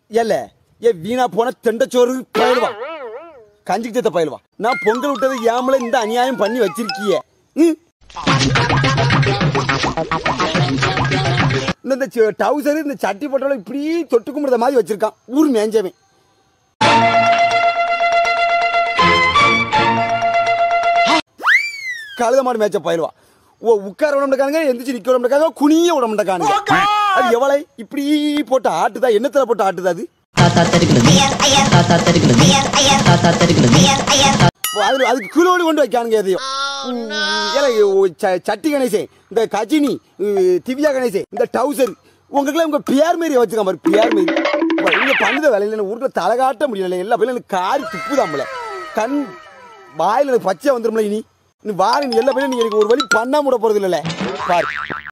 ஏல ஏ வீணா போன தெண்டச்சோறு பயிலுவா கஞ்சிக்கு சேர்த்த பயிலுவா நான் பொங்கல் விட்டது ஏமல இந்த அநியாயம் பண்ணி வச்சிருக்கிய ம்? இந்த இந்த ச- டவுசர் இந்த சட்டி போட்டாலும் இப்படி தொட்டு கும்பிடுற மாதிரி வச்சிருக்கான் ஊர் மேஞ்சவன் கழுத மாடு மேய்ச்ச பயிலுவா ஓ உட்கார விட மாட்டாங்க எந்திரிச்சு நிக்க விட மாட்டாங்க குனிய விட மாட்டாங்க அது எவ்வளவு இப்படி போட்டு ஆட்டுதா என்னத்துல போட்டு ஆட்டுதா அது தாத்தா தருகிறது தாத்தா தருகிறது தாத்தா தருகிறது ஓ, அதுல அதுக்கு கிலோடு கொண்டு வைக்கானுங்க எதையும் உம், ஏலே, ஓ, ச- சட்டி கணேசே இந்த கஜினி உம், திவ்யா கணேசே இந்த டவுசர் உங்களுக்குலாம் உங்க பியார் மாரி வச்சுக்க பாரு பியார் மாரி அப்ப இங்க பண்ணுத வேலையில ஊருக்குள்ள தலை காட்ட முடியல எல்லா பேரும் எனக்கு காரி துப்புதாம்ல கண் வாயில எனக்கு பச்சை வந்துரும்ல இனி நீ வாரி நீ எல்லா பேரும் நீ எனக்கு ஒரு வழி பண்ணாம விட போறது இல்லைல்ல பாரு